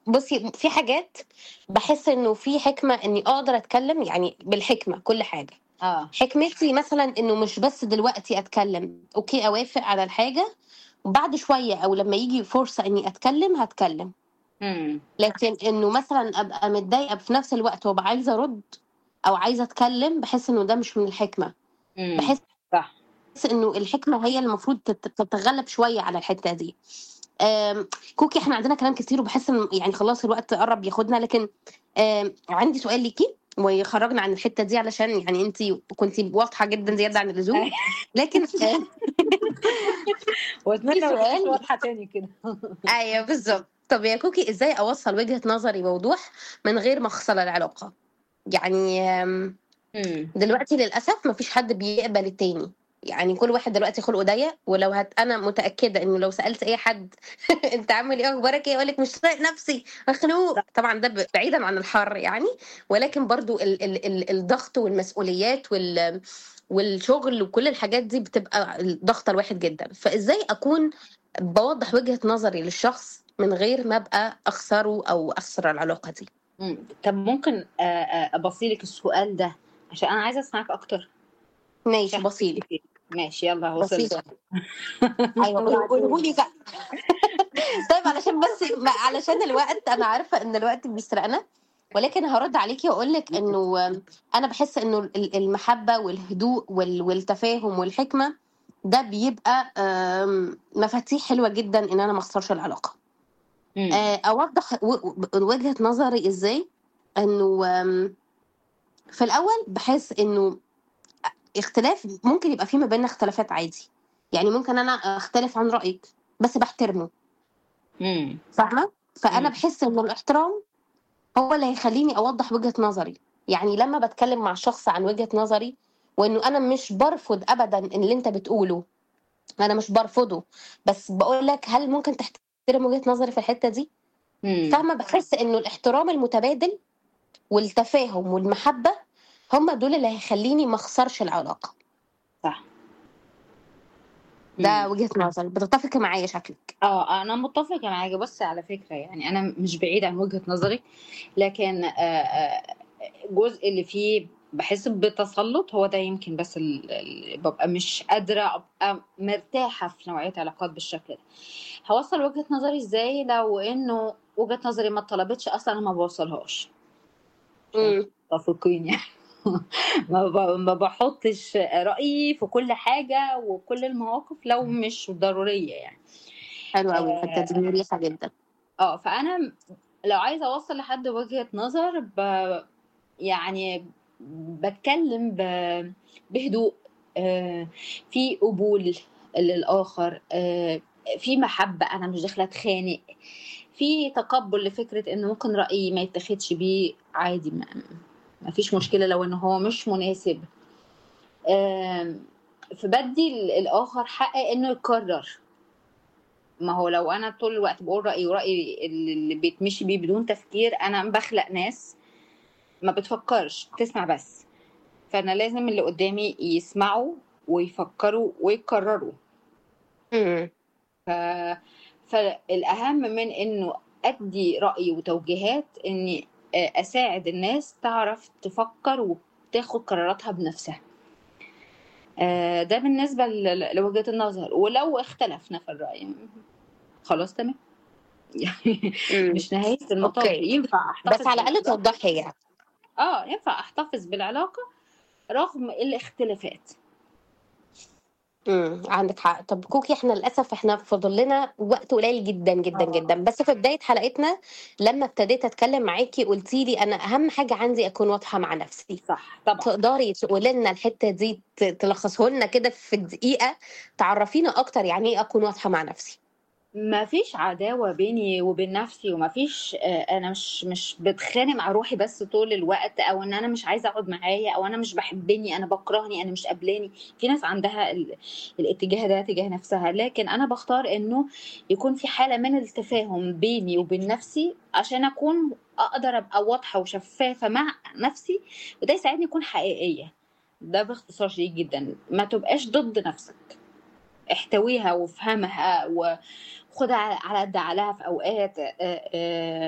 بصي في حاجات باحس إنه في حكمة إني أقدر أتكلم يعني بالحكمة كل حاجة. آه. حكمتي مثلًا إنه مش بس دلوقتي أتكلم، أوكي أوافق على الحاجة وبعد شوية أو لمّا ييجي فرصة إني أتكلم هاتكلم. إمم. لكن إنه مثلًا أبقى متضايقة في نفس الوقت وأبقى عايزة أرُد أو عايزة أتكلم، باحس إنه ده مش من الحكمة. إمم. باحس صح. إنه الحكمة هي اللي المفروض تت تتغلب شوية على الحتة دي. آمم، كوكي إحنا عندنا كلام كتير وباحس إنه يعني خلاص الوقت قرّب ياخدنا، لكن آمم، عندي سؤال ليكِ ويخرّجنا عن الحتة دي علشان يعني أنتِ كنتِ واضحة جدًا زيادة عن اللزوم، أيوه. لكن آآ وأتمنى في ما تبقيش سؤال واضحة تاني كده. أيوه بالضبط. طب يا كوكي إزاي أوصّل وجهة نظري بوضوح من غير ما أخسر العلاقة؟ يعني آمم، إمم. دلوقتي للأسف ما فيش حد بيقبل التاني، يعني كل واحد دلوقتي خُلقه ضيّق ولو هت أنا متأكدة إنه لو سألت أي حد أنت عامل إيه، أخبارك إيه، هيقول لِك مش طايق نفسي، مخنوق. صح. طبعًا ده ب بعيدًا عن الحَر يعني، ولكن برضه ال ال ال الضغط والمسؤوليات وال والشغل وكل الحاجات دي بتبقى ال ضاغطة الواحد جدًا، فإزاي أكون باوضّح وجهة نظري للشخص من غير ما أبقى أخسره أو أخسر العلاقة دي؟ إمم. طب ممكن آآ آآ أبَصّي لِك السؤال ده عشان أنا عايزة أسمعِك أكتر. ماشي عشان بَصّي لي. كتير. ماشي يالّا بَصّي لي. وصلت. أيوه قول قوله لي بقى. طيب علشان بس ما علشان الوقت أنا عارفة إن الوقت بيسرقنا، ولكن هارُد عليكِ وأقول لِك إنه أنا باحس إنه ال المحبة والهدوء وال والتفاهم والحكمة ده بيبقى آمم، مفاتيح حلوة جدًا إن أنا ما أخسرش العلاقة. إمم. آآ، أوضّح و و وجهة نظري إزاي؟ إنه آمم، في الأول باحس إنه أ اختلاف ممكن يبقى في ما بيننا اختلافات عادي، يعني ممكن أنا أختلف عن رأيِك بس باحترمه. إمم. فاهمة؟ فأنا إمم. باحس إنه الاحترام هو اللي هيخلّيني أوضّح وجهة نظري، يعني لمّا باتكلم مع شخص عن وجهة نظري وإنه أنا مش بارفض أبدًا اللي أنت بتقوله، أنا مش بارفضه، بس باقول لك هل ممكن تحترم وجهة نظري في الحتة دي؟ إمم. فاهمة؟ باحس إنه الاحترام المتبادل والتفاهم والمحبة هم دول اللي هيخلّيني ما أخسرش العلاقة. صح. ده إمم. وجهة نظري، بتتفقي معايا شكلِك. آه، أنا متّفقة معاكِ. بُصّي على فكرة يعني أنا مش بعيدة عن وجهة نظرِك، لكن آآ آآ الجزء اللي فيه باحس بتسلُّط هو ده يمكن بس ال ال بابقى مش قادرة أبقى مرتاحة في نوعية علاقات بالشكل ده. هاوصّل وجهة نظري إزاي لو إنه وجهة نظري ما اتطلبتش أصلًا أنا ما باوصّلهاش. عشان إمم. متفقين يعني. ما ب ما باحطّش رأيي في كل حاجة وكل المواقف لو مش ضرورية يعني. حلو أوي، الحتة دي آآ مريحة جدًا. آه، فأنا م لو عايزة أوصّل لحد وجهة نظر ب يعني باتكلم ب بهدوء، آآ في قبول للآخر، آآ في محبة، أنا مش داخلة أتخانق، في تقبُّل لفكرة إن ممكن رأيي ما يتاخدش بيه عادي ما ما فيش مشكلة لو إن هو مش مناسب. آمم، فبادّي ال الآخر حق إنه يقرّر. ما هو لو أنا طول الوقت باقول رأيي ورأيي ال اللي بيتمشي بيه بدون تفكير، أنا باخلق ناس ما بتفكّرش، بتسمع بس. فأنا لازم اللي قدّامي يسمعوا ويفكّروا ويقرّروا. إمم. ف فالأهم من إنه أدّي رأي وتوجيهات إني أ أساعد الناس تعرف تفكّر وتاخد قراراتها بنفسها. آآ ده بالنسبة ل لوجهة النظر، ولو اختلفنا في الرأي خلاص تمام. يعني إمم. مش نهاية المطاف، أوكي. ينفع أحتفظ بس على الأقل بالعلاقة توضّحي يعني. آه، ينفع أحتفظ بالعلاقة رغم الاختلافات. إمم، عندِك حق. طب كوكي إحنا للأسف إحنا فاضل لنا وقت قليل جدًا، جدًا، آه. جدًا، بس في بداية حلقتنا لمّا ابتديت أتكلم معاكِ قُلتِ لي أنا أهم حاجة عندي أكون واضحة مع نفسي. صح، طبعًا. تقدري تقولي لنا الحتة دي ت تلخّصه لنا كده في دقيقة، تعرّفينا أكتر يعني إيه أكون واضحة مع نفسي؟ ما فيش عداوة بيني وبين نفسي وما فيش آآ أنا مش مش باتخانق مع روحي بس طول الوقت أو إن أنا مش عايزة أقعد معايا أو أنا مش باحبني، أنا باكرهني، أنا مش قابلاني. في ناس عندها ال الاتجاه ده تجاه نفسها، لكن أنا باختار إنه يكون في حالة من التفاهم بيني وبين نفسي عشان أكون أقدر أبقى واضحة وشفافة مع نفسي، وده يساعدني أكون حقيقية. ده باختصار شديد جدًا. ما تبقاش ضد نفسك. احتويها وافهمها و وخُدها على قد عقلها في أوقات آآ آآ